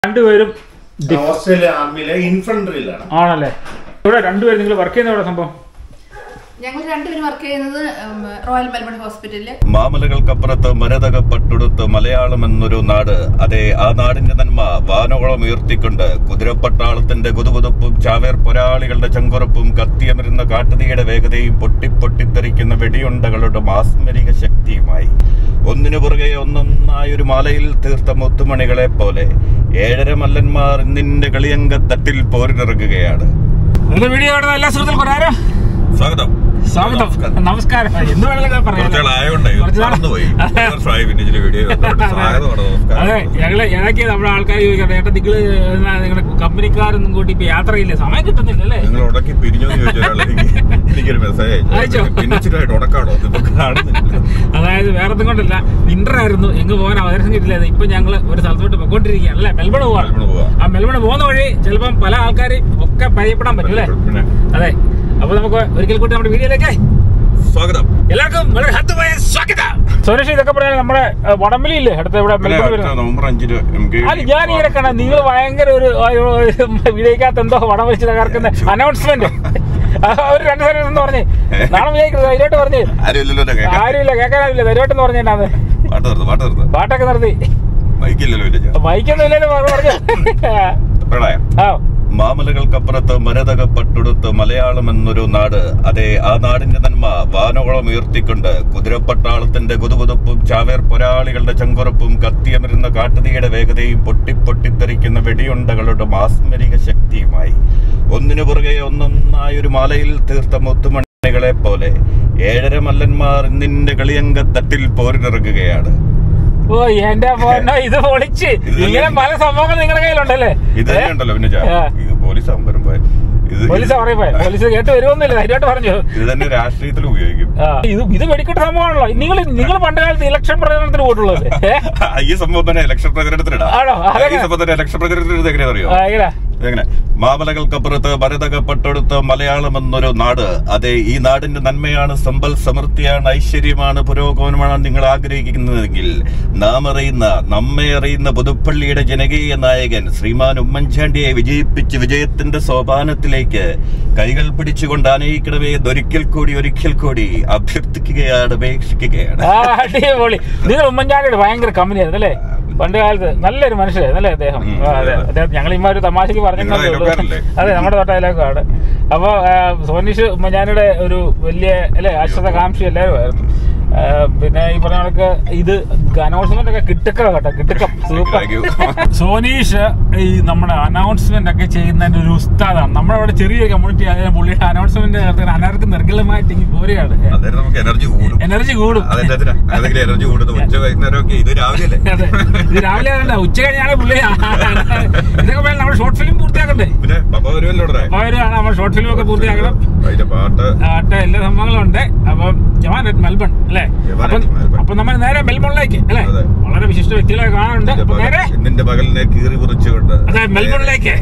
രണ്ടുപേരും ഓസ്ട്രേലിയ ആർമിയിലെ ഇൻഫൻട്രിയിലാണ് ആണല്ലേ ഇവിടെ രണ്ടുപേരും നിങ്ങൾ വർക്ക് ചെയ്യുന്ന ഇവിടെ സംഭവം ഞങ്ങൾ രണ്ടുപേരും വർക്ക് ചെയ്യുന്നത് ഉം, റോയൽ മെൽബൺ ഹോസ്പിറ്റലിൽ മാമലകൾക്കപ്പുറത്ത് മരതകപ്പട്ടുടുത്ത് മലയാളം എന്നൊരു നാട് അതെ ആ നാടിന്റെ നന്മ വാനോളം ഉയർത്തിക്കൊണ്ട് കുതിരപ്പട്ടാളത്തിന്റെ കുതുകുതുപ്പും ചാവേർ പൊരാളികളുടെ ചങ്കുറപ്പും കത്തിയമരുന്ന കാട്ടുതീയുടെ വേഗതയും പൊട്ടിപ്പൊട്ടിത്തെറിക്കുന്ന വെടിയുണ്ടകളുടെ മാസ്മരിക ശക്തിയുമായി ഒന്നിനു പുറകെ ഒന്നൊന്നായൊരു മാലയിൽ തീർത്ത മുത്തുമണികളെ പോലെ ഏഴര മല്ലന്മാർ ഇന്നിന്റെ കളിയങ്കത്തട്ടിൽ പോരിനിറങ്ങുകയാണ് നിങ്ങളുടെ വീഡിയോ കാണുന്ന എല്ലാ സുഹൃത്തുക്കൾക്കും ആരോ സ്വാഗതം സ്വാഗതം നമസ്കാരം എന്ത് വേണമെങ്കിലും പറയാം കുറച്ചാളായോണ്ടേ കുറച്ച് നാൾ- മറന്നുപോയി ഒരു വർഷമായി പിന്നെ ഇതിന്റെ വീഡിയോ കണ്ടിട്ട്. സ്വാഗതമാണ്, നമസ്കാരം. അതെ ഞങ്ങള് ഇടയ്ക്ക് നമ്മുടെ ആൾക്കാർ ചോദിക്കട്ടെ ഏട്ടാ നിങ്ങള് എന്നാ നിങ്ങളുടെ കമ്പനിക്കാരൊന്നും കൂട്ടി ഇപ്പൊ യാത്രയില്ല സമയം കിട്ടുന്നില്ല അല്ലേ നിങ്ങൾ ഉടക്കി പിരിഞ്ഞു എന്ന് ചോദിച്ച ഒരാൾ എനിക്ക് എനിക്കൊരു മെസ്സേജ് അയച്ചോ? പിന്നിച്ചിട്ടായിട്ട് ഉടക്കാണോ ഇതിപ്പോ കാണുന്നില്ല അതായത് വേറെ ഒന്നും കൊണ്ടല്ല വിന്റർ ആയിരുന്നു എങ്ങ് പോകാൻ അവസരം കിട്ടില്ല ഇപ്പൊ ഞങ്ങള് ഒരു സ്ഥലത്തോട്ട് പൊക്കോണ്ടിരിക്കുകയാണ് അല്ലേ മെൽബൺ പോവാണ് മെൽബൺ പോവാ. ആ മെൽബൺ പോകുന്ന വഴി ചിലപ്പം പല ആൾക്കാരെയും ഒക്കെ പരിചയപ്പെടാൻ പറ്റും അല്ലേ പിന്നെ അതെ അപ്പൊ നമുക്ക് ഒരിക്കൽ കൂടി നമ്മുടെ വീഡിയോയിലേക്ക് സ്വാഗതം എല്ലാവർക്കും വളരെ ഹൃദ്യമായ സ്വാഗതം സുരേഷ് ഇതൊക്കെ പറഞ്ഞാൽ നമ്മുടെ അഹ്, വടംവലി ഇല്ലേ അടുത്ത ഇവിടെ പിന്നെ മെൽബൺ അടുത്ത വരുന്നത് നവംബർ അഞ്ചിന് എം കെ അല്ല ഞാൻ ഇങ്ങനെ കാണാം നിങ്ങൾ ഭയങ്കര ഒരു വീഡിയോക്കകത്ത് എന്തോ വടം വെച്ച് തകർക്കുന്ന അനൗൺസ്മെന്റ് ഒരു രണ്ട് സ്ഥലം എന്ന് പറഞ്ഞ് നാളെ വിചാരിക്കുന്നത് ധൈര്യമായിട്ട് പറഞ്ഞ് ആരുമില്ലല്ലോ എന്നെ കേൾക്കാൻ. ആരുമില്ല കേൾക്കാനില്ല ധൈര്യമായിട്ടെന്ന് പറഞ്ഞിട്ടാണ് പാട്ട് നിർത്ത് പാട്ട് നിർത്ത് പാട്ടൊക്കെ നിർത്തി ബൈക്കില്ലല്ലോ പിന്നെ ബൈക്കൊന്നും ഇല്ലല്ലോ പറഞ്ഞു പ്രളയ ആ മാമലകൾക്കപ്പുറത്ത് മരതകപ്പട്ടുടുത്ത് മലയാളം എന്നൊരു നാട് അതെ ആ നാടിന്റെ നന്മ വാനോളം ഉയർത്തിക്കൊണ്ട് കുതിരപ്പട്ടാളത്തിന്റെ കുതുകുതുപ്പും ചാവേർ പൊരാളികളുടെ ചങ്കുറപ്പും കത്തിയമരുന്ന കാട്ടുതീയുടെ വേഗതയും പൊട്ടിപ്പൊട്ടിത്തെറിക്കുന്ന വെടിയുണ്ടകളുടെ മാസ്മരിക ശക്തിയുമായി ഒന്നിനു പുറകെ ഒന്നൊന്നായൊരു മാലയിൽ തീർത്ത മുത്തുമണികളെ പോലെ ഏഴര മല്ലന്മാർ ഇന്നിന്റെ കളിയങ്കത്തട്ടിൽ പോരിനിറങ്ങുകയാണ് ഓ എന്റെ ഫോണോ ഇത് പൊളിച്ച് ഇങ്ങനെ പല സംഭവങ്ങൾ നിങ്ങളുടെ കയ്യിലുണ്ടല്ലേ ഇത് തന്നെ ഉണ്ടല്ലോ പിന്നെ ചാ- ആ. ഇത് പോലീസ് ആകും വരുമ്പോ ഇത് പോലീസ് പറയുമ്പോ പോലീസ് കേട്ട് വരുമൊന്നുമില്ല ധൈര്യമായിട്ട് പറഞ്ഞു ഇത് തന്നെ രാഷ്ട്രീയത്തിൽ ഉപയോഗിക്കും ആ, ഇത് ഇത് വെടിക്കെട്ട സംഭവമാണല്ലോ നിങ്ങൾ നിങ്ങൾ പണ്ട് കാലത്ത് ഇലക്ഷൻ പ്രചരണത്തിന് പോയിട്ടുള്ളത് ഏ? ഈ സംഭവം തന്നെ ഇലക്ഷൻ പ്രചരണത്തിനിടാം ആണോ? അതെങ്ങനെ? ഈ സംഭവം തന്നെ ഇലക്ഷൻ പ്രചരണത്തിന് എങ്ങനെയാ അറിയോ ആ, ഇങ്ങനെ. എങ്ങനെ മാമലകൾക്കപ്പുറത്ത് മരതകപ്പട്ടെടുത്ത മലയാളം എന്നൊരു നാട് അതെ ഈ നാടിന്റെ നന്മയാണ് സമ്പൽ സമൃദ്ധിയാണ് ഐശ്വര്യമാണ് പുരോഗമനമാണ് നിങ്ങൾ ആഗ്രഹിക്കുന്നതെങ്കിൽ നാം അറിയുന്ന നമ്മെ അറിയുന്ന പുതുപ്പള്ളിയുടെ ജനകീയ നായകൻ ശ്രീമാൻ ഉമ്മൻചാണ്ടിയെ വിജയിപ്പിച്ച് വിജയത്തിന്റെ സോപാനത്തിലേക്ക് കൈകൾ പിടിച്ചുകൊണ്ട് ആനയിക്കണമേ ഒരിക്കൽ കൂടി ഒരിക്കൽ കൂടി അഭ്യർത്ഥിക്കുകയാണ് അപേക്ഷിക്കുകയാണ് ആ, അടിപൊളി നിങ്ങൾ ഉമ്മൻചാണ്ടിയുടെ ഭയങ്കര കമ്പനിയായിരുന്നു അല്ലേ പണ്ട് കാലത്ത് നല്ലൊരു മനുഷ്യരായിരുന്നു അല്ലേ അദ്ദേഹം ഉം, ആ, അതെ അതെ. അദ്ദേഹം ഞങ്ങൾ ഇമ്മ ഒരു തമാശക്ക് പറഞ്ഞിട്ടുള്ളൂ നിങ്ങളുടെ അയൽവക്കാരനല്ലേ? അതെ നമ്മുടെ തൊട്ടയിലേക്കാണ് അപ്പൊ ആ, സോനീഷ് ഉമ്മൻചാണ്ടിയുടെ ഒരു വലിയ അല്ലെ ആശ്രിതകാംക്ഷി എല്ലാവരും ആയിരുന്നു ആ, പിന്നെ ഈ പറഞ്ഞ കണക്ക് ഇത് അനൗൺസ്മെന്റ് ഒക്കെ കിട്ടുക്ക കേട്ടോ കിട്ടുക്കം സൂപ്പർ Thank you. സോനീഷ് ഈ നമ്മുടെ അനൗൺസ്മെന്റ് ഒക്കെ ചെയ്യുന്നതിന്റെ ഒരു ഉസ്താദാണ് നമ്മുടെ അവിടെ ചെറിയ കമ്മ്യൂണിറ്റി ആയാലും പുള്ളിയുടെ അനൗൺസ്മെന്റ് അനർക്ക് നിർഗളമായിട്ട് ഇങ്ങനെ പോരുകയാണ് അതായത് നമുക്ക് എനർജി കൂടും എനർജി കൂടും അതെന്താ അതെങ്കിലും എനർജി കൂടുന്നത് ഉച്ച വൈകുന്നേരമൊക്കെ ഇത് രാവിലെ അല്ലേ അതെ ഇത് രാവിലെ ആകണ്ട ഉച്ച കഴിഞ്ഞാണ് പുള്ളി ഇതൊക്കെ വേണം നമ്മൾ ഷോർട്ട് ഫിലിം പൂർത്തിയാക്കണ്ടേ പിന്നെ പപ്പ വരുമല്ലോ ഇവിടെ അപ്പൊ അവരാണ് നമ്മൾ ഷോർട്ട് ഫിലിം ഒക്കെ പൂർത്തിയാക്കണം അതിന്റെ പാട്ട് ആട്ടെ എല്ലാ സംഭവങ്ങളും ഉണ്ട് അപ്പം ജവാൻ അറ്റ് മെൽബൺ അല്ലേ ജവാൻ അപ്പം at മെൽബൺ. അപ്പൊ നമ്മൾ നേരെ മെൽബണിലേക്ക് അല്ലേ അതെ. വളരെ വിശിഷ്ട വ്യക്തികളെ കാണാനുണ്ട് ഇതിന്റെ അപ്പൊ പകൽ- നേരെ ഇതിന്റെ പകലിനെ കീറി മുറിച്ചുകൊണ്ട് അതെ മെൽബണിലേക്ക്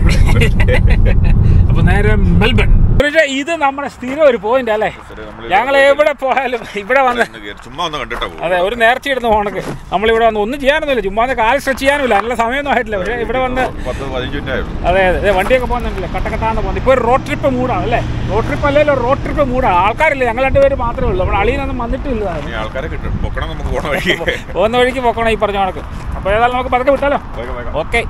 അപ്പൊ നേരെ മെൽബൺ പക്ഷേ ഇത് നമ്മുടെ സ്ഥിരം ഒരു പോയിന്റ് അല്ലേ ഞങ്ങൾ എവിടെ പോയാലും ഇവിടെ വന്ന് ചുമ്മാ ഒന്ന് കണ്ടിട്ടാ പോകും അതെ ഒരു നേർച്ച ഇടുന്ന പോണക്ക് നമ്മളിവിടെ വന്ന് ഒന്നും ചെയ്യാനൊന്നുമില്ല ചുമ്മാ ഒന്ന് കാല് സ്ട്രെച്ച് ചെയ്യാനുമില്ല നല്ല സമയമൊന്നും ആയിട്ടില്ല പക്ഷേ ഇവിടെ വന്ന് പത്ത് പതിനഞ്ച് മിനിറ്റ് ആയുള്ളൂ അതെ അതെ അതെ വണ്ടിയൊക്കെ പോകുന്നുണ്ടല്ലോ കട്ടക്കട്ടാന്ന് പോകുന്നത് ഇപ്പോൾ ഒരു റോഡ് ട്രിപ്പ് മൂടാണ് അല്ലേ റോഡ് ട്രിപ്പ് അല്ലല്ലോ റോഡ് ട്രിപ്പ് മൂടാണ് ആൾക്കാരില്ല ഞങ്ങൾ രണ്ടുപേര് മാത്രമേ ഉള്ളൂ നമ്മുടെ അളിയനൊന്നും വന്നിട്ടില്ല ഇനി ആൾക്കാരെ കിട്ടും പൊക്കണം നമുക്ക് പോണ വഴി പോകുന്ന വഴിക്ക് പോക്കണം ഈ പറഞ്ഞ കണക്ക് അപ്പോൾ ഏതായാലും നമുക്ക് പതുക്കെ വിട്ടാലോ വേഗം, വേഗം. ഓക്കെ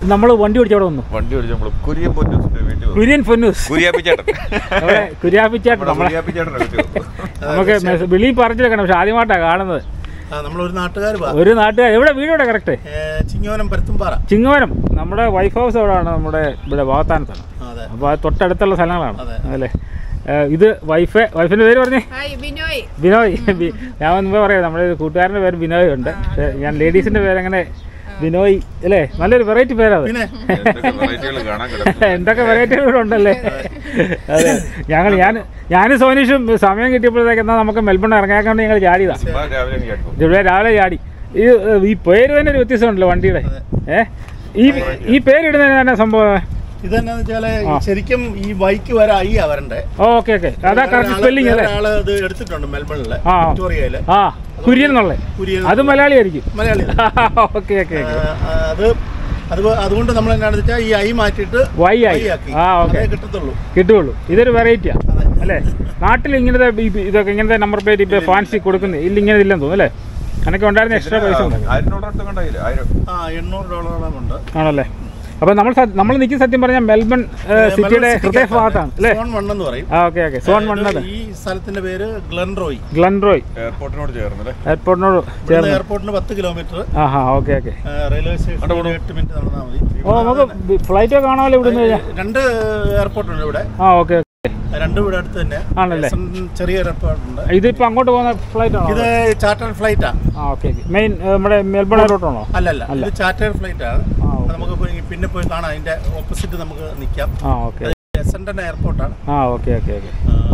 നമ്മൾ വണ്ടി ഓടിച്ച് അവിടെ വന്നു വണ്ടി ഓടിച്ച് നമ്മള് കുര്യൻ പൊന്നൂസിന്റെ വീട്ടിൽ വന്നു. കുര്യൻ പൊന്നൂസ് കുര്യാപ്പിച്ചേട്ടൻ അവിടെ കുര്യാപ്പിച്ചാട്ട് നമ്മുടെ നമ്മളെ കുര്യാപ്പിച്ചേട്ടനെ വീട്ടിൽ വന്നു. നമുക്ക് മെസ്- വെളിയിൽ പറിച്ചെടുക്കണം പക്ഷെ ആദ്യമായിട്ടാണ് കാണുന്നത് ആ, നമ്മളൊരു നാട്ടുകാർ ഒരു നാട്ടുകാർ എവിടെ വീട് എവിടെ കറക്റ്റ് ചിങ്ങോനം പരുത്തുംപാറ ചിങ്ങവനം നമ്മുടെ വൈഫ് ഹൗസ് എവിടെയാണ് നമ്മുടെ ഇവിടെ വാഗത്താനത്താണ് ആ, അതെ അപ്പോൾ അത് തൊട്ടടുത്തുള്ള സ്ഥലങ്ങളാണ് അതെ. അല്ലേ ഏഹ് ഇത് വൈഫ് വൈഫിന്റെ പേര് പറഞ്ഞേ ഹായ് ബിനോയ് ബിനോയ് ബി- ഞാൻ മുമ്പേ പറയാം നമ്മുടെ ഒരു കൂട്ടുകാരൻ്റെ പേര് ബിനോയ് ഉണ്ട് പക്ഷേ ഞാൻ ലേഡീസിന്റെ പേര് അങ്ങനെ ബിനോയ് അല്ലേ നല്ലൊരു വെറൈറ്റി പേരാ അത് പിന്നെ എന്തൊക്കെ വെറൈറ്റികൾ കാണാൻ കിടക്കും എന്തൊക്കെ വെറൈറ്റികൾ ഇവിടെ ഉണ്ടല്ലേ അതെ ഞങ്ങൾ ഞാൻ ഞാനും സോനീഷും സമയം കിട്ടിയപ്പോഴത്തേക്ക് എന്നാൽ നമുക്ക് മെൽബൺ ഇറങ്ങാൻ വേണ്ടി ഞങ്ങൾ ചാടിയതാ ചുമ്മാ രാവിലെ അങ്ങ് കേട്ടു ഇവിടെ രാവിലെ ചാടി ഈ ഈ പേര് തന്നെ ഒരു വ്യത്യാസമുണ്ടല്ലോ വണ്ടിയുടെ ഏ ഈ ഈ പേര് ഇടുന്നതിന് തന്നെ സംഭവം ഇതെന്നാന്ന് വെച്ചാല് ആ. ശരിക്കും ഈ ബൈക്ക് വരെ ഐ വരണ്ടേ ഓക്കെ ഓക്കെ അതാ കറക്റ്റ് സ്പെല്ലിംഗ് അല്ലേ ആള് ഇത് എടുത്തിട്ടുണ്ട് മെൽബണില് ആ. വിക്ടോറിയയില് ആ കുര്യൻ എന്നുള്ളത് കുര്യൻ അത് മലയാളിയായിരിക്കും മലയാളി ഓക്കെ ഓക്കെ ഓക്കെ അത് അത് അതുകൊണ്ട് നമ്മൾ എന്നാണെന്ന് വെച്ചാൽ ഈ ഐ മാറ്റിയിട്ട് വൈ ആയി ആക്കി ആ ഓക്കെ അതേ കിട്ടത്തുള്ളൂ കിട്ടുള്ളൂ ഇതൊരു വെറൈറ്റിയാ അതെ. അല്ലേ നാട്ടിൽ ഇങ്ങനത്തെ ഈ- ഇതൊക്കെ ഇങ്ങനത്തെ നമ്പർ പ്ലേറ്റ് ഇപ്പൊ ഫാൻസി കൊടുക്കുന്നത് ഇല്ല ഇങ്ങനെ ഇല്ലെന്ന് തോന്നുന്നു അല്ലേ അനക്ക് ഉണ്ടായിരുന്ന എക്സ്ട്രാ പൈസ ഉണ്ട് ആയിരത്തിനോടടുത്ത് കണ്ടായില്ല ആയിരം ആ എണ്ണൂറ് ഡോളറോളം ഉണ്ട് ആണല്ലേ അപ്പൊ നമ്മൾ സ- നമ്മൾ നിൽക്കുന്ന സത്യം പറഞ്ഞാൽ മെൽബൺ ഏഹ്, സിറ്റിയുടെ ഹൃദയഭാഗത്താണ് അല്ലേ സോൺ വൺ എന്ന് പറയും ആ ഓക്കെ ഓക്കെ സോൺ വണ്ണത് ഈ സ്ഥലത്തിന്റെ പേര് ഗ്ലൻറോയ് ഗ്ലൻറോയ് എയർപോർട്ടിനോട് ചേർന്നല്ലേ എയർപോർട്ടിനോട് ഇവിടുന്ന് ചേർന്ന് എയർപോർട്ടിന് പത്ത് കിലോമീറ്റർ ആ ഹാ ഓക്കെ ഓക്കെ റെയിൽവേ സ്റ്റേഷൻ എട്ട് മിനിറ്റ് നടന്നാൽ മതി ഓ നമുക്ക് ഫ്ലൈറ്റ് ഒക്കെ കാണാമല്ലോ ഇവിടുന്ന് കഴിഞ്ഞാൽ രണ്ട് എയർപോർട്ട് ഉണ്ട് ഇവിടെ ആ ഓക്കെ രണ്ടും ഇവിടെ അടുത്ത് തന്നെ ആണല്ലേ ചെറിയ എയർപോർട്ട് ഉണ്ട് ഇതിപ്പോ അങ്ങോട്ട് പോകുന്ന ഫ്ലൈറ്റ് ആണോ ഇത് ചാർട്ടർ ഫ്ലൈറ്റാ ആ ഓക്കെ മെയിൻ നമ്മുടെ മെൽബൺ റൂട്ടാണോ അല്ലല്ല ഇത് ചാർട്ടർ ഫ്ലൈറ്റ് ആണ് ആ അത് ഓക്കെ നമുക്ക് പോയി- പിന്നെ പോയി കാണാം അതിന്റെ ഓപ്പോസിറ്റ് നമുക്ക് നിൽക്കാം ആ ഓക്കെ എസൻഡൻ എയർപോർട്ടാണ് ആ ഓക്കെ ഓക്കെ ഓക്കെ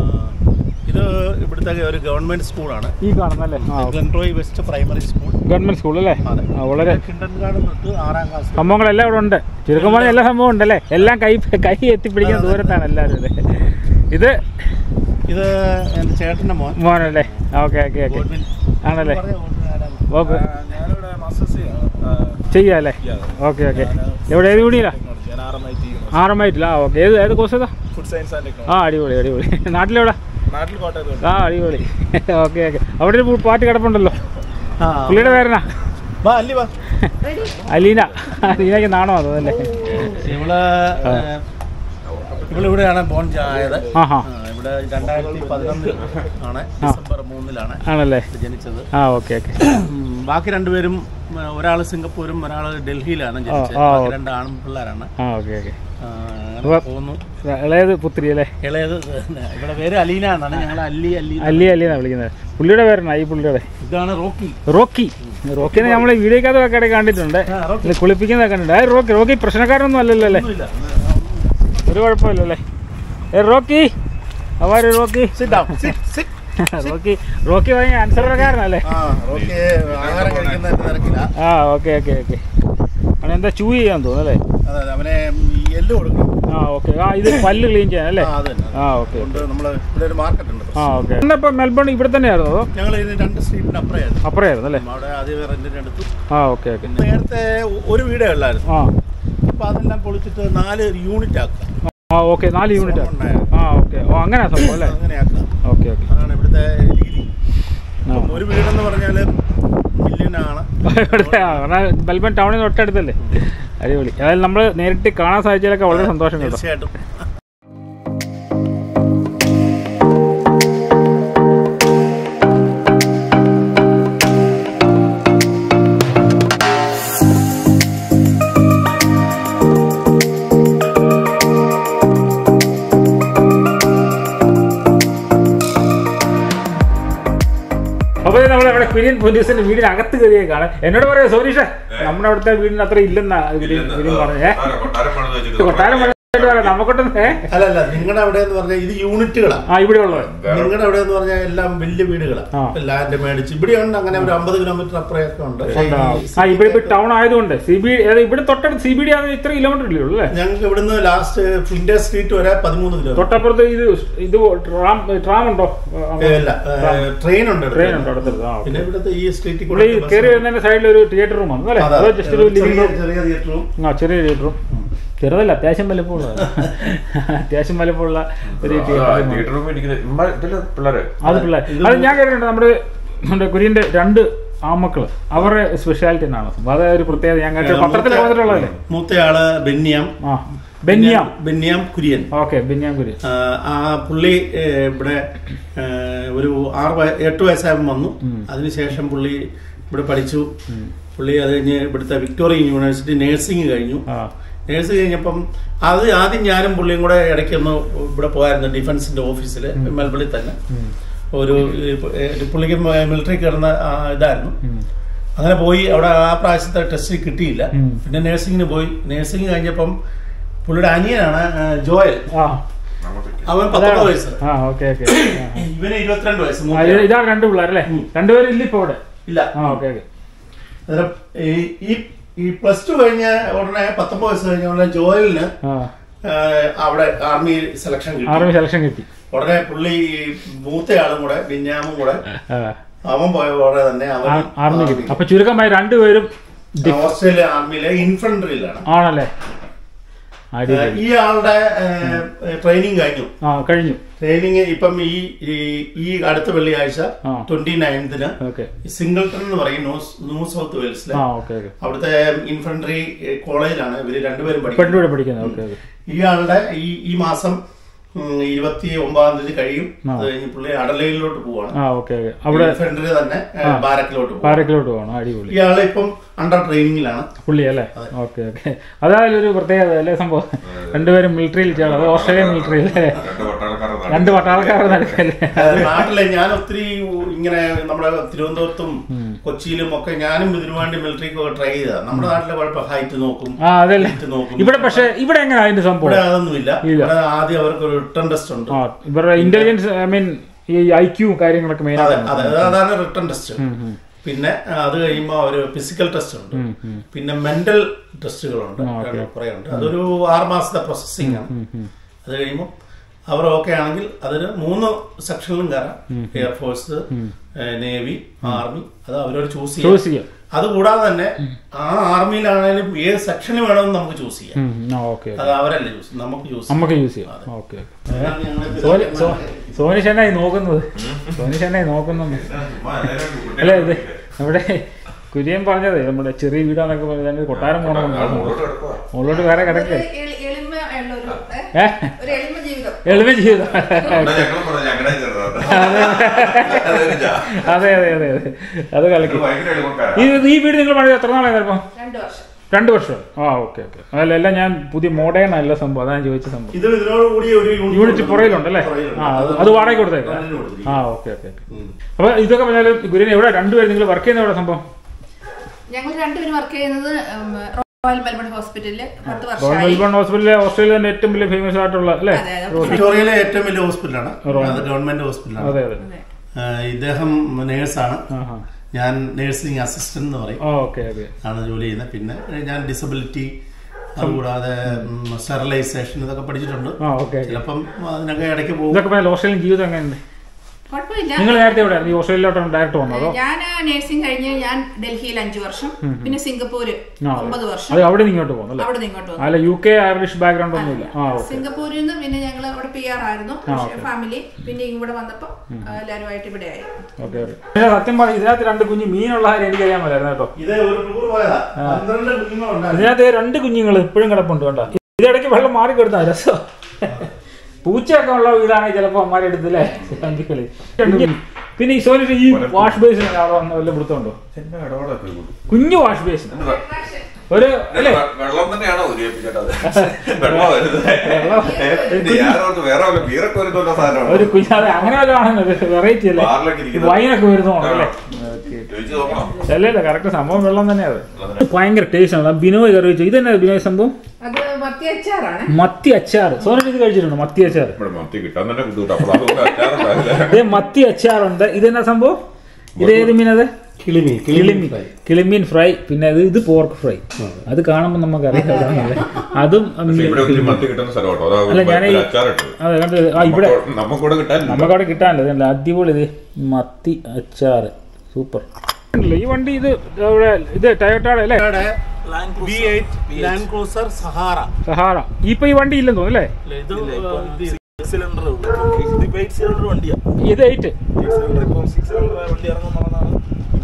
ഇത് ഇവിടുത്തെ ഒരു ഗവൺമെന്റ് സ്കൂളാണ് ഈ കാണുന്നല്ലേ ആ okay Glenroy west primary school government school അല്ലേ അതെ. ആ വളരെ കിണ്ടൻ ഗാർഡൻ തൊട്ട് ആറാം ക്ലാസ് സംഭവങ്ങളെല്ലാം ഇവിടെ ഉണ്ട് ചുരുക്കം പറഞ്ഞാൽ എല്ലാ സംഭവം ഉണ്ടല്ലേ എല്ലാം കൈ കൈ എത്തിപ്പിടിക്കുന്ന ദൂരത്താണ് എല്ലാവരും അല്ലേ ഇത് ഇത് എന്റെ ചേട്ടന്റെ മോൻ മോനല്ലേ ഓക്കെ ഓക്കെ ഓക്കെ ഗോഡ്വിൻ. ആണല്ലേ പറയാം, ഗോഡ്വിൻ ആരാണ്? ഓക്കെ ഞാനിവിടെ മാസ്റ്റേഴ്സ് ചെയ്യാണ് ചെയ്യാം അല്ലേ ഓക്കെ ഓക്കെ എവിടെ ഏത് യൂണിയിലാ ഞാൻ ആർ എം ഐ ടി ആറമ്മായിട്ടില്ല ആ ഓക്കെ ഏത് ഏത് കോഴ്സ് ഏതാ ഫുഡ് സയൻസ് ആൻഡ് ടെക്നോളജി ആ അടിപൊളി അടിപൊളി നാട്ടിലെവിടെ നാട്ടിൽ കോട്ടയത്ത് ആ അടിപൊളി ഓക്കെ ഓക്കെ അവിടെ ഒരു പാട്ട് കിടപ്പുണ്ടല്ലോ ആ. പുള്ളിയുടെ പേരെന്നാ വാ, അല്ലി വാ. അലീന അലീനയ്ക്ക് നാണോ അതല്ലേ ഇവള് ഏഹ്, ഇവള് ഇവിടെയാണ് ബോൺ ആയത് ആ ഹാ ആ, ഇവിടെ രണ്ടായിരത്തി പതിനൊന്നിൽ ആണ് ഡിസംബർ മൂന്നിലാണ് ആണല്ലേ ജനിച്ചത് ആ ഓക്കെ ഓക്കെ ഉം, ബാക്കി രണ്ടുപേരും ഒരാൾ സിംഗപ്പൂരും ഒരാൾ ഡൽഹിയിലാണ് ജനിച്ചത് ആ, ബാക്കി ഓ. രണ്ട് ആണും പിള്ളേരാണ് ആ ഓക്കെ ഓക്കെ ആ, അങ്ങനെ അപ്പൊ- പോകുന്നു ഇളയത് പുത്രി അല്ലേ ഇളയത് ഇവിടെ പേര് അലീന എന്നാണ് ഞങ്ങൾ അല്ലി അല്ലി അല്ലി അല്ലി എന്നാ വിളിക്കുന്നത് പുള്ളിയുടെ പേരെന്നാ ഈ പുള്ളിയുടെ ഇതാണ് റോക്കി റോക്കി റോക്കിനെ നമ്മൾ വീഡിയോക്കകത്തൊക്കെ ഇടയ്ക്ക് കണ്ടിട്ടുണ്ട് ആ, റോക്കി. ഇത് കുളിപ്പിക്കുന്നതൊക്കെ കണ്ടിട്ടുണ്ട് ആ റോക്കി റോക്കി പ്രശ്നക്കാരനൊന്നും അല്ലല്ലോ അല്ലേ ഒന്നുമില്ല ഒരു കുഴപ്പമില്ലല്ലേ ഏ റോക്കി അവാര് Rocky Sit down. Sit, sit. Rocky Rocky ഭയങ്കര അനുസരണക്കാരനല്ലേ ആ റോക്കി ആഹാരം കഴിക്കുന്നതിന്റെ തിരക്കില്ല ആ ഓക്കെ ഓക്കെ ഓക്കെ അവൻ എന്താ ചൂ ചെയ്യാൻ തോന്നുന്നു അല്ലേ അതെ അതെ, അവനെ ഈ എല്ല് കൊടുക്കണം ആ ഓക്കെ ആ ഇത് പല്ല് ക്ലീൻ ചെയ്യാൻ അല്ലേ ആ, അത് തന്നെ. ആ ഓക്കെ അതുകൊണ്ട് നമ്മൾ ഇവിടെ ഒരു മാർക്കറ്റ് ഉണ്ട് ആ ഓക്കെ ഇപ്പൊ മെൽബൺ ഇവിടെ തന്നെയായിരുന്നു അതോ ഞങ്ങൾ ഇതിന് രണ്ട് സ്ട്രീറ്റിന് അപ്പുറമായിരുന്നു അപ്പുറമായിരുന്നു അല്ലേ അവിടെ ആദ്യം റെന്റിന് എടുത്തു ആ ഓക്കെ ഓക്കെ നേരത്തെ ഒരു വീടേ ഉള്ളായിരുന്നു ആ അപ്പൊ അതെല്ലാം പൊളിച്ചിട്ട് നാല് യൂണിറ്റ് ആക്കുക ആ ഓക്കെ നാല് യൂണിറ്റ് ഉണ്ടായിരുന്നു. ആ ഓക്കെ ഓ അങ്ങനെയാ സംഭവം അല്ലേ അങ്ങനെ ആക്കുക ഓക്കെ ഓക്കെ അതാണ് ഇവിടുത്തെ രീതി ആ അപ്പം ഒരു വീടെന്ന് പറഞ്ഞാല് മില്യനാണ് ഇവിടുത്തെ ആ, കാരണം മെൽബൺ ടൗണിന് തൊട്ടടുത്തല്ലേ അടിപൊളി അതായത് നമ്മൾ നേരിട്ട് കാണാൻ സാധിച്ചതിലൊക്കെ വളരെ സന്തോഷം കേട്ടോ തീർച്ചയായിട്ടും അപ്പൊ നമ്മൾ നമ്മുടെ കുര്യൻ പോലീസിന്റെ വീടിന് അകത്ത് കയറിയേ കാണാം എന്നോട് പറയാ സോരീഷ നമ്മുടെ അവിടുത്തെ വീടിന് അത്ര ഇല്ലെന്നാ കുര്യൻ കുര്യൻ പറഞ്ഞേ കൊട്ടാരം പണിത് വെച്ചിട്ട് കൊട്ടാരം പണിതിട്ട് പറയാം നമുക്കൊട്ടൊന്നും ഏ അല്ലല്ല നിങ്ങളുടെ അവിടെ എന്ന് പറഞ്ഞാൽ ഇത് യൂണിറ്റുകളാണ് ആ ഇവിടെ ഉള്ളത് നിങ്ങളുടെ അവിടെ എന്ന് പറഞ്ഞാൽ എല്ലാം വലിയ വീടുകളാണ് ആ. ലാൻഡ് മേടിച്ച് ഇവിടെ ഉണ്ട് അങ്ങനെ ഒരു അമ്പത് കിലോമീറ്റർ അപ്പുറമൊക്കെ ഉണ്ട് പക്ഷേ ഈ ആ ഇവിടെ ഇപ്പൊ ടൗൺ ആയതുകൊണ്ട് സി ബി ഇവിടെ തൊട്ടടുത്ത് സി ബി ഡി ആണെങ്കിൽ ഇത്ര കിലോമീറ്റർ ഇല്ലേ ഉള്ളൂ അല്ലേ ഞങ്ങൾക്ക് ഇവിടുന്ന് ലാസ്റ്റ് ഫിൻഡർ സ്ട്രീറ്റ് വരെ പതിമൂന്ന് കിലോമീറ്റർ തൊട്ടപ്പുറത്ത് ഇത് ഇത് ട്രാം ട്രാം ഉണ്ടോ അല്ല ട്രെയിൻ ഉണ്ട് അടുത്ത്. ട്രെയിൻ ഉണ്ടോ അടുത്തത് ആ പിന്നെ ഇവിടുത്തെ ഈ സ്ട്രീറ്റിൽ ഇവിടെ ഈ കയറി വരുന്നതിന്റെ സൈഡിൽ ഒരു തിയേറ്റർ റൂം ആണ് അല്ലേ അതെ. അതോ ജസ്റ്റ് ഒരു ലിവിംഗ് ചെറിയ റൂം ചെറിയ തിയേറ്ററും ആ ചെറിയ തിയേറ്റർ റൂം ചെറുതല്ല അത്യാവശ്യം വലുപ്പമുള്ള അത്യാവശ്യം വലുപ്പമുള്ള ഒരു theatre room ആണ്. തിയേറ്റർ റൂമിൽ ഇരിക്കുന്ന ഇമ്മ- ഇതില് പിള്ളേര് അത് പിള്ളേർ അത് ഞാൻ കേട്ടിട്ടുണ്ട് നമ്മുടെ നമ്മുടെ കുര്യന്റെ രണ്ട് ആമക്കള് അവരുടെ സ്പെഷ്യാലിറ്റി എന്നാണ് അത് ഒരു പ്രത്യേകത ഞാൻ കേട്ടു പത്രത്തിൽ വന്നിട്ടുള്ളതല്ലേ മൂത്തയാള് ബെന്യാം ആ ബെന്യാം ബെന്യാം കുര്യൻ ഓക്കെ ബെന്യാം കുരി ആ, ആ പുള്ളി ഏ, ഇവിടെ ഏ, ഒരു ആറ് വയ- എട്ട് വയസ്സായപ്പോൾ വന്നു അതിനുശേഷം പുള്ളി ഇവിടെ പഠിച്ചു പുള്ളി അത് കഴിഞ്ഞ് ഇവിടുത്തെ വിക്ടോറിയ യൂണിവേഴ്സിറ്റി നഴ്സിംഗ് കഴിഞ്ഞു ആ നേഴ്സ് കഴിഞ്ഞപ്പം അത് ആദ്യം ഞാനും പുള്ളിയും കൂടെ ഇടയ്ക്കൊന്ന് ഇവിടെ പോയായിരുന്നു ഡിഫൻസിന്റെ ഓഫീസിൽ മെൽബണിൽ തന്നെ ഒരു ഏ, പുള്ളിക്ക് മിലിറ്ററി കയറുന്ന ആ, ഇതായിരുന്നു അങ്ങനെ പോയി അവിടെ ആ പ്രാവശ്യത്തെ ടെസ്റ്റ് കിട്ടിയില്ല ഉം. പിന്നെ നഴ്സിംഗിന് പോയി നഴ്സിംഗ് കഴിഞ്ഞപ്പം പുള്ളിയുടെ അനിയനാണ് ആ, ജോയൽ ആ അവൻ അതാണ്. പത്തൊമ്പത് വയസ്സ് ആ ഓക്കെ ഓക്കെ ഇവന് ഇരുപത്തിരണ്ട് വയസ്സ് മൂത്തയാൾ. ഇതാണ് രണ്ട് പിള്ളേരല്ലേ രണ്ടുപേരും ഇല്ല ഇപ്പൊ ഇവിടെ ഇല്ല ആ ഓക്കെ ഓക്കെ അന്നേരം ഈ- ഈ ഈ പ്ലസ് ടു കഴിഞ്ഞ ഉടനെ പത്തൊമ്പത് വയസ്സ് കഴിഞ്ഞ ഉടനെ ജോയലിന് ആ ആ, അവിടെ ആർമി സെലക്ഷൻ കിട്ടി ആർമി സെലക്ഷൻ കിട്ടി ഉടനെ പുള്ളി ഈ മൂത്തയാളും കൂടെ ബിന്യാമും കൂടെ ആ, അവൻ പോയ ഉടനെ തന്നെ അവൻ ആ- ആർമി കിട്ടി അപ്പൊ ചുരുക്കമായി രണ്ടുപേരും ആ, ഓസ്ട്രേലിയ ആർമിയിലെ ഇൻഫൻട്രിയിലാണ് ആണല്ലേ അടിപൊളി ഈ ആളുടെ ട്രെയിനിങ് കഴിഞ്ഞു ആ കഴിഞ്ഞു ട്രെയിനിങ് ഇപ്പം ഈ ഈ- ഈ അടുത്ത വെള്ളിയാഴ്ച ആ. ട്വന്റി നയൻത്തിന് ഓക്കെ സിംഗിൾട്ടൺ എന്ന് പറയും ന്യൂ ന്യൂ സൗത്ത് വെയിൽസിലെ ആ ഓക്കെ ഓക്കെ അവിടുത്തെ ഇൻഫൻട്രി കോളേജിലാണ് ഇവര് രണ്ടുപേരും പഠിക്കുന്നത് പെണ്ണൂടെ പഠിക്കുന്നത് ഓക്കെ ഓക്കെ ഇയാളുടെ ഈ ഈ മാസം ഉം, ഇരുപത്തി ഒമ്പതാം തീയതി കഴിയും ആ. അത് കഴിഞ്ഞ് പുള്ളി അഡലയിലോട്ട് പോവാണ് ആ ഓക്കെ ഓക്കെ അവിടെ ഇൻഫൻട്രി തന്നെ ഏ, ബാരക്കിലോട്ട് പോകും പാരക്കിലോട്ട് പോകണം അടിപൊളി ഇയാള് ഇപ്പം അണ്ടർ ട്രെയിനിങ്ങിലാണ് പുള്ളി അല്ലേ ഓക്കെ ഓക്കെ അതായാലും ഒരു പ്രത്യേകത അല്ലേ സംഭവം രണ്ടുപേരും മിലിറ്ററിയിൽ ചേർന്ന് അത് ഓസ്ട്രേലിയൻ മിലിറ്ററി അല്ലേ രണ്ട് പട്ടാളക്കാരുടെ നടക്കല്ലേ നാട്ടിലെ ഞാൻ ഒത്തിരി ഇങ്ങനെ നമ്മുടെ തിരുവനന്തപുരത്തും കൊച്ചിയിലും ഒക്കെ ഞാനും ഇതിനു വേണ്ടി മിലിറ്ററിക്ക് ട്രൈ ചെയ്താ നമ്മുടെ നാട്ടിലെ കുഴപ്പം ഹൈറ്റ് നോക്കും ആ അതല്ലേ height നോക്കും ഇവിടെ പക്ഷെ ഇവിടെ എങ്ങനെ അതിന്റെ ഇവിടെ സംഭവം അതൊന്നുമില്ല ഇല്ല. ഇവിടെ ആദ്യം അവർക്ക് ഒരു റിട്ടേൺ ടെസ്റ്റ് ഉണ്ട് ആ ഇവരുടെ ഇന്റലിജൻസ് ഐ മീൻ ഈ ഐ ക്യൂ കാര്യങ്ങളൊക്കെ മെയിൻ അതെ അതെ അതാണ് റിട്ടേൺ ടെസ്റ്റ് പിന്നെ ആ, അത് കഴിയുമ്പോൾ ഒരു ഫിസിക്കൽ ടെസ്റ്റ് ഉണ്ട് പിന്നെ മെന്റൽ ടെസ്റ്റുകളുണ്ട് കുറെ ഉണ്ട് അതൊരു ആറ് മാസത്തെ പ്രോസസ്സിംഗ് ആണ് അത് കഴിയുമ്പോൾ അവർ ഓക്കെ ആണെങ്കിൽ അതിന് മൂന്ന് സെക്ഷനിലും കയറാം എയർഫോഴ്സ് നേവി ആർമി അത് അവരോട് ചൂസ് ചെയ്യാം ചൂസ് ചെയ്യാം അത് കൂടാതെ തന്നെ ആ ആർമിയിലാണെങ്കിലും ഏത് സെക്ഷന് വേണമെന്ന് നമുക്ക് ചൂസ് ചെയ്യാം ഉം, ആ ഓക്കെ അത് അവരല്ല ചൂസ് നമുക്ക് ചൂസ് നമുക്ക് യൂസ് ചെയ്യാം ഓക്കെ സോനി സോ- സോനിഷ് എന്നായി നോക്കുന്നത് സോനിഷ് എന്നായി നോക്കുന്നത് അല്ലേ ഇത് നമ്മുടെ കുര്യൻ പറഞ്ഞത് നമ്മുടെ ചെറിയ വീടാന്നൊക്കെ പറഞ്ഞത് കൊട്ടാരം പോകണമെന്ന് മുകളിലോട്ട് വേറെ കിടക്കേ ഒരു എളി- എളിമ ഉള്ള ഒരു ഏ? ഏ ഒരു എളിമ ജീവിതം എളിമ ജീവിതം അതെ അതെ അതെ അതെ അത് കലക്കി ഈ ഈ വീട് നിങ്ങൾ പണിത് എത്ര നാളായി ചിലപ്പം രണ്ടു വർഷം രണ്ട് വർഷം ആ ഓക്കെ ഓക്കെ അതല്ല എല്ലാം ഞാൻ പുതിയ മോഡേൺ അല്ല സംഭവം അതാണ് ചോദിച്ച സംഭവം ഇത് ഇതിനോട് കൂടി ഒരു യൂണിറ്റ് പുറയിലുണ്ടല്ലേ പുറകിലുണ്ട്. ആ അത് അത് വാടക കൊടുത്തേക്കാം അതിന് കൊടുത്തിരിക്കും. ആ ഓക്കെ ഓക്കെ അപ്പൊ ഇതൊക്കെ പറഞ്ഞാലും ഗുരുവിന് എവിടെ രണ്ടുപേരും നിങ്ങൾ വർക്ക് ചെയ്യുന്ന എവിടെ സംഭവം ഞങ്ങൾ രണ്ടുപേരും വർക്ക് ചെയ്യുന്നത് ഉം, റോയൽ മെൽബൺ ഹോസ്പിറ്റലില് പത്ത് റോയൽ വർഷമായി മെൽബൺ ഹോസ്പിറ്റലിലെ ഓസ്ട്രേലിയയിലെ ഏറ്റവും വലിയ ഫേമസ് ആയിട്ടുള്ള അല്ലേ അതെ അതെ വിക്ടോറിയയിലെ ഏറ്റവും വലിയ ഹോസ്പിറ്റലാണ് റോയൽ. അത് ഗവൺമെന്റ് ഹോസ്പിറ്റലാണ് അതെ അതെ അതെ. ആ, ഇദ്ദേഹം നേഴ്സാണ് ആ ഹാ ഞാൻ നേഴ്സിംഗ് അസിസ്റ്റന്റ് എന്ന് പറയും ഓക്കെ ഓക്കെ ആണ് ജോലി ചെയ്യുന്നത് പിന്നെ ഞാൻ ഡിസബിലിറ്റി അതുകൂടാതെ സ്റ്റെറിലൈസേഷൻ ഇതൊക്കെ പഠിച്ചിട്ടുണ്ട് ആ ഓക്കെ ഓക്കെ ചിലപ്പം അതിനൊക്കെ ഇടയ്ക്ക് പോകും ഇതൊക്കെ പറഞ്ഞാൽ ഓസ്ട്രേലിയൻ ജീവിതം എങ്ങനെയുണ്ട് കുഴപ്പമില്ല നിങ്ങൾ നേരത്തെ എവിടെ ഈ ഓസ്ട്രേലിയയിലോട്ടാണ് ഡയറക്റ്റ് വന്നതോ ഞാൻ നഴ്സിംഗ് കഴിഞ്ഞ് ഞാൻ ഡൽഹിയിൽ അഞ്ചു വർഷം പിന്നെ സിംഗപ്പൂര് ആ ഒമ്പത് വർഷം അത് അവിടെ നിന്ന് ഇങ്ങോട്ട് പോകുന്നു അല്ലേ അവിടെ നിന്ന് ഇങ്ങോട്ട് വന്നു അല്ല യു കെ ഐറിഷ് ബാക്ക്ഗ്രൗണ്ട് ഒന്നുമില്ല ആ ഓക്കെ സിംഗപ്പൂരിൽ നിന്ന് പിന്നെ ഞങ്ങൾ അവിടെ പി ആർ ആയിരുന്നു ആ, ഓക്കേ. ഫാമിലി പിന്നെ ഇവിടെ വന്നപ്പോ എല്ലാവരുമായിട്ട് ഇവിടെ ആയി ഓക്കെ ഓക്കെ പക്ഷേ സത്യം പറഞ്ഞാൽ ഇതിനകത്ത് രണ്ട് കുഞ്ഞ് മീനുള്ള കാര്യം എനിക്കറിയാൻ പറ്റായിരുന്നു കേട്ടോ ഇത് ഒരു ടൂർ പോയതാ പന്ത്രണ്ട് കുഞ്ഞുങ്ങളുണ്ടായിരുന്നു ഇതിനകത്ത് രണ്ട് കുഞ്ഞുങ്ങൾ ഇപ്പോഴും കിടപ്പുണ്ട് കണ്ട ഇതിടയ്ക്ക് വെള്ളം മാറി കൊടുത്താ രസം പൂച്ചയൊക്കെ ഉള്ള വീടാണെങ്കിൽ ചിലപ്പോ അമ്മാരെ എടുത്തില്ലേ അഞ്ചുകളി പിന്നെ ഈ സോനിട്ട് ഈ വാഷ് ബേസിന് അവിടെ വന്ന വല്ല വൃത്തമുണ്ടോ കുഞ്ഞു വാഷ് ബേസിൻ ഒരു അല്ലേ വെള്ളം തന്നെയാണോ ഉരുവിപ്പിച്ചത് വെള്ളം വരുന്നത് വെള്ളം- ഞാനോർത്ത് വേറെ വല്ല ബീറൊക്കെ വരുന്നുള്ള സാധനമാണ് ഒരു കുഞ്ഞാതെ അങ്ങനെ വല്ല ആണെന്ന് വെറൈറ്റി അല്ലേ ബാറിലൊക്കെ ഇരിക്കുന്നത്. വൈനൊക്കെ വരുന്നോണം അല്ലേ ഓക്കെ ചോദിച്ചു നോക്കണം അല്ല അല്ല കറക്റ്റ് സംഭവം വെള്ളം തന്നെയാണ് അത് ഭയങ്കര ടേസ്റ്റ് ആണ് ബിനോയ് കറി വെച്ചു ഇതെന്നാ ബിനോയ് സംഭവം അത് മത്തി അച്ചാറാണ് മത്തി അച്ചാർ സോനറ്റ് ഇത് കഴിച്ചിട്ടുണ്ടോ മത്തി അച്ചാർ ഇവിടെ മത്തി കിട്ടാൻ തന്നെ ബുദ്ധിമുട്ട് അപ്പോൾ അതുകൊണ്ട് അച്ചാറുണ്ടാവില്ല ഇത് മത്തി അച്ചാറുണ്ട് ഇതെന്നാ സംഭവം ഇത് ഏത് മീനത് കിളിമീൻ കിളിമീൻ കിളിമീൻ ഫ്രൈ പിന്നെ ഇത് ഇത് പോർക്ക് ഫ്രൈ അത് കാണുമ്പോൾ നമുക്ക് അറിയാം അതും പക്ഷേ ഇവിടെ ഒത്തിരി മത്തി കിട്ടുന്ന സ്ഥലം കേട്ടോ അതാ അല്ല ഞാൻ ഒരു അച്ചാറിട്ട് അതെ കണ്ടത് ആ ഇവിടെ നമുക്കൂടെ കിട്ടാൻ നമുക്കവിടെ കിട്ടാനില്ല ഇതല്ല അടിപൊളി ഇത് മത്തി അച്ചാർ സൂപ്പർ ഈ വണ്ടി ഇത് ഇവിടെ ഇത് ടയോട്ടയുടെ അല്ലേ B eight land cruiser Sahara Sahara ഇപ്പൊ ഈ വണ്ടി ഇല്ലെന്ന് തോന്നുന്നു അല്ലേ ഇത് സിലിണ്ടർ ഇതിപ്പോ എയ്റ്റ് സിലിണ്ടർ വണ്ടിയാ ഇത് എയ്റ്റ് എയ്റ്റ് സിലിണ്ടർ ഇപ്പം സിക്സ് സിലിണ്ടർ വണ്ടി ഇറങ്ങുന്നതാണ്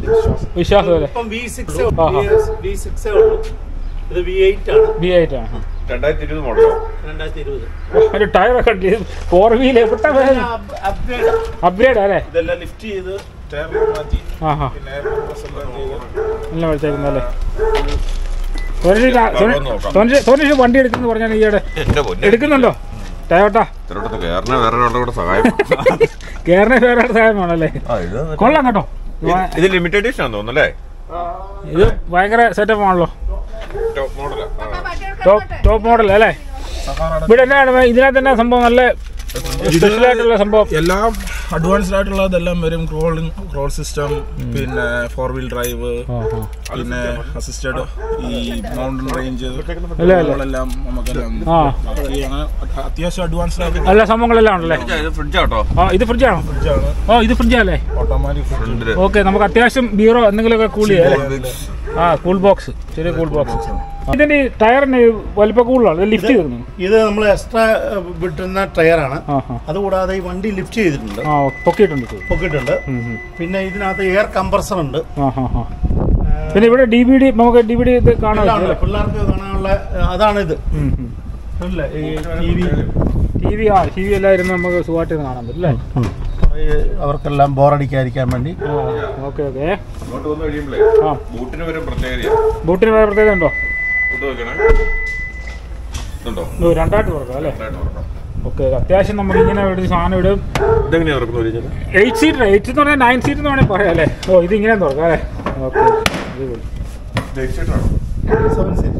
വിശ്വാസം അല്ലേ ഇപ്പം വി സിക്സ് ആഹാ. വി സിക്സേ ഉള്ളൂ ഇത് വി എയ്റ്റ് ആണ് ബി ആയിട്ട് ആണ് രണ്ടായിരത്തി ഇരുപത് മോഡലോ രണ്ടായിരത്തി ഇരുപത് ഒരു ടയറൊക്കെ ഉണ്ട് ഫോർ വീൽ എവിടെ അപ്ഗ്രേഡ് അപ്ഗ്രേഡ് അല്ലേ ഇതെല്ലാം ലിഫ്റ്റ് ചെയ്ത് ടയർ മാറ്റി ആ ഹാ പിന്നെ എയർ കംപ്രസ് എല്ലാം ചെയ്ത് നല്ല വിളിച്ചേക്കുന്നല്ലേ സോനീഷ് തുറന്ന് നോക്കാം. സോനീഷ് സോനീഷ് വണ്ടി എടുക്കുന്നു പറഞ്ഞാൽ ഈയിടെ എന്റെ പൊന്നെ എടുക്കുന്നുണ്ടോ ടയോട്ട ഇത്രയോട്ടത്ത് കയറിന വേറെ ഒരാളുടെ കൂടെ സഹായം കേരള വേറെ സഹായം വേണമല്ലേ ആ, ഇത് കൊള്ളാം കേട്ടോ ഇത് ഇത് ലിമിറ്റഡ് എഡിഷൻ ആണെന്ന് തോന്നുന്നു അല്ലേ ഇത് ഭയങ്കര സെറ്റപ്പ് ആണല്ലോ ടോപ്പ് മോഡലാ ടോപ്പ് ടോപ്പ് മോഡൽ അല്ലേ ഇവിടെ എന്നാണ് ഇതിനകത്ത് എന്നാ സംഭവം നല്ല സ്പെഷ്യൽ ആയിട്ടുള്ള സംഭവം എല്ലാം അഡ്വാൻസ്ഡ് ആയിട്ടുള്ളതെല്ലാം വരും ക്രോളിംഗ് ക്രോൾ സിസ്റ്റം പിന്നെ ഫോർ വീൽ ഡ്രൈവ് പിന്നെ അസിസ്റ്റഡ് ഈ മൗണ്ടൻ റേഞ്ച് അല്ലേ അല്ലേ എല്ലാം നമുക്കെല്ലാം ആ ഈ അങ്ങനെ അത്യാവശ്യം അഡ്വാൻസ്ഡ് ആയിട്ട് നല്ല സംഭവങ്ങളെല്ലാം ഉണ്ടല്ലേ ഇത് ഫ്രിഡ്ജ് ആട്ടോ ആ ഇത് ഫ്രിഡ്ജാണോ ഫ്രിഡ്ജാണ് ഓ ഇത് ഫ്രിഡ്ജാല്ലേ ഓട്ടോമാറ്റിക് ഫ്രിഡ്ജ് ഫ്രണ്ടില് ഓക്കെ നമുക്ക് അത്യാവശ്യം ബീറോ എന്തെങ്കിലുമൊക്കെ കൂൾ ചെയ്യാം ആ കൂൾ ബോക്സ് ചെറിയ കൂൾ ബോക്സ് ഇതിന്റെ ഈ ടയറിന് വലിപ്പ കൂടുതലാണ് ലിഫ്റ്റ് ചെയ്തിരുന്നു ഇത് നമ്മൾ എക്സ്ട്രാ വിട്ടുന്ന ടയറാണ് ആ ആ അതുകൂടാതെ ഈ വണ്ടി ലിഫ്റ്റ് ചെയ്തിട്ടുണ്ട് ആ പൊക്കിയിട്ടുണ്ട് ഇത്. പൊക്കിയിട്ടുണ്ട് ഉം, ഉം. പിന്നെ ഇതിനകത്ത് എയർ കംപ്രസർ ഉണ്ട് ആ ആ ആ പിന്നെ ഇവിടെ ഡി വി ഡി നമുക്ക് ഡി വി ഡി ഇത് കാണാൻ എല്ലാം പറ്റും ഉണ്ട്. പിള്ളേർക്ക് കാണാനുള്ള അതാണ് ഇത് അല്ലേ ഈ ടി വി ടി വി ആ ടി വി എല്ലാം ഇരുന്ന് നമുക്ക് സുഖമായിട്ട് ഇരുന്ന് കാണാൻ പറ്റും അല്ലേ അവർക്കെല്ലാം ബോറടിക്കാതിരിക്കാൻ വേണ്ടി ആ ഓക്കെ ഓക്കെ അങ്ങോട്ട് വന്നു കഴിയുമ്പോഴേ ആ ബൂട്ടിന് വരും പ്രത്യേകതയാ ബൂട്ടിന് വേറെ പ്രത്യേകത ഉണ്ടോ ഫുഡ് വെക്കണേ ഇതുണ്ടോ ഇത് രണ്ടായിട്ട് തുറക്കാം അല്ലേ ഓക്കെ അത്യാവശ്യം നമുക്ക് ഇങ്ങനെ ഒരു സാധനം ഇടും ഇതെങ്ങനെയാ തുറക്കുന്നു ഒരിക്കലും എയ്റ്റ് സീറ്റർ എയ്റ്റ് എന്ന് പറഞ്ഞാൽ നയൻ സീറ്റ് എന്ന് വേണമെങ്കിൽ പറയാം അല്ലേ ഓ ഇത് ഇങ്ങനെ തുറക്കാം അല്ലേ ഓക്കെ സെവൻ സീറ്റ്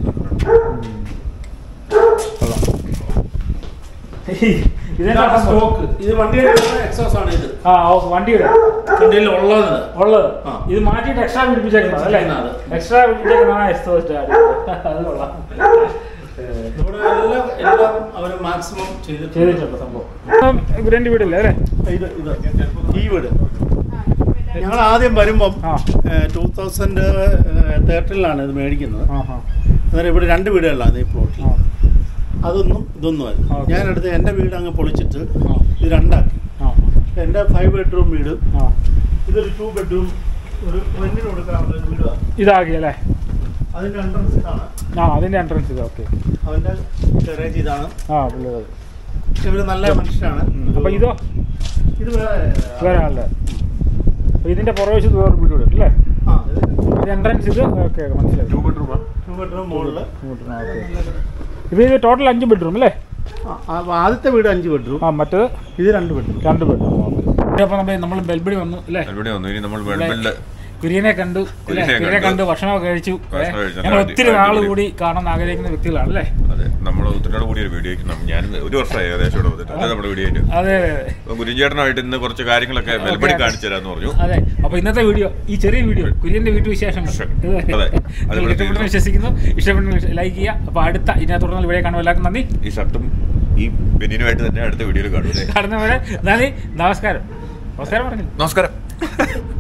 ഇതെന്താ സ്റ്റോക്ക് ഇത് വണ്ടിയുടെ എക്സോസ് ആണ് ഇത് ആ ഓ, വണ്ടിയുടെ വണ്ടിയിൽ ഉള്ളത് ഉള്ളത് ആ. ഇത് മാറ്റിയിട്ട് എക്സ്ട്രാ പിടിപ്പിച്ചേക്കുന്നത് അല്ലേ അത്. എക്സ്ട്രാ പിടിപ്പിച്ചേക്കുന്നതാണ് എക്സോസ്റ്റ് അത് കൊള്ളാം ഇവിടെ എല്ലാം എല്ലാം അവർ മാക്സിമം ചെയ്തിട്ടുണ്ട് ചെയ്തിട്ടുണ്ട് സംഭവം ഇവരെൻ്റെ വീടില്ലേ അല്ലേ ഇത് ഇത് ഈ വീട് ഞങ്ങൾ ആദ്യം വരുമ്പം ആ ടൂ തൗസൻഡ് തേർട്ടീനിലാണ് ഇത് മേടിക്കുന്നത് ആ ആ അന്നേരം ഇവിടെ രണ്ട് വീടുകളാണ് ഈ പ്ലോട്ടിൽ ആ. അതൊന്നും ഇതൊന്നുമല്ല ഓക്കേ. ഞാനെടുത്ത് എൻ്റെ വീട് അങ്ങ് പൊളിച്ചിട്ട് ആ. ഇത് രണ്ടാക്കി ആ എൻ്റെ ഫൈവ് ബെഡ്റൂം വീട് ആ ഇതൊരു ടു ബെഡ്റൂം ഒരു റെന്റിന് കൊടുക്കാനുള്ള ഒരു വീടാണ് ഇതാക്കി അല്ലേ അതിൻ്റെ എൻട്രൻസ് ഇതാണ് ആ അതിൻ്റെ എൻട്രൻസ് ഇത് ഓക്കെ അവൻ്റെ ഗാരേജ് ഇതാണ് ആ പുള്ളിയത് ഇവർ നല്ല മനുഷ്യരാണ് അപ്പോൾ ഇതോ ഇത് വേറെ വേറെ ആളുടെ അപ്പോൾ ഇതിൻ്റെ പുറവശത്ത് വേറെ വീട് കൂടെ അല്ലേ ആ ഇത് ഇത് എൻട്രൻസ് ഇത് ഓക്കെ മനസ്സിലായി ടു ബെഡ്റൂം മുകളിൽ ഇത് ഇത് ടോട്ടൽ അഞ്ച് ബെഡ്റൂം അല്ലേ ആദ്യത്തെ വീട് അഞ്ച് ബെഡ്റൂം ആ മറ്റേത് ഇത് രണ്ട് ബെഡ്റൂം രണ്ട് ബെഡ്റൂം അപ്പോൾ നമ്മൾ നമ്മൾ ബെൽബടി വന്നു അല്ലേ ഇവിടെ വന്നു ഇനി നമ്മൾ വെള്ളബില്ല് കുര്യനെ കണ്ടു അല്ലേ കുര്യനെ കുര്യനെ കണ്ടു. കണ്ടു ഭക്ഷണമൊക്കെ കഴിച്ചു ഭക്ഷണം കഴിച്ചു. ഞങ്ങൾ ഒത്തിരി അടിപൊളി. നാൾ കൂടി കാണാൻ ആഗ്രഹിക്കുന്ന വ്യക്തികളാണ് അല്ലേ അതെ നമ്മൾ ഉത്തരയുടെ കൂടി ഒരു വീഡിയോയ്ക്ക് നം- ഞാൻ ഒരു വർഷമായി ഏകദേശം ഇവിടെ വന്നിട്ട് അതെ നമ്മുടെ വീഡിയോ ആയിട്ട് അതെ അതെ അതെ അപ്പൊ ഗുരുചേട്ടനായിട്ട് ഇന്ന് കുറച്ച് കാര്യങ്ങളൊക്കെ വെൽബടി കാണിച്ചു തരാന്ന് പറഞ്ഞു അതെ അപ്പൊ ഇന്നത്തെ വീഡിയോ ഈ ചെറിയ വീഡിയോ കുര്യന്റെ വീട്ടു വിശേഷങ്ങൾ അതെ. ഇത് അത് നിങ്ങൾക്ക് ഇവിടെ ഇഷ്ടപ്പെടുന്ന വിശ്വസിക്കുന്നു ഇഷ്ടപ്പെടുന്ന ലൈക്ക് ചെയ്യുക അപ്പൊ അടുത്ത ഇതിനെ തുടർന്ന് ഇവിടെ കാണുമ്പോൾ എല്ലാവർക്കും നന്ദി ഈ ഷർട്ടും ഈ ബെനിനുമായിട്ട് തന്നെ അടുത്ത വീഡിയോയിൽ കാണും അല്ലേ കാണുന്നവരെ നന്ദി നമസ്കാരം നമസ്കാരം പറഞ്ഞു നമസ്കാരം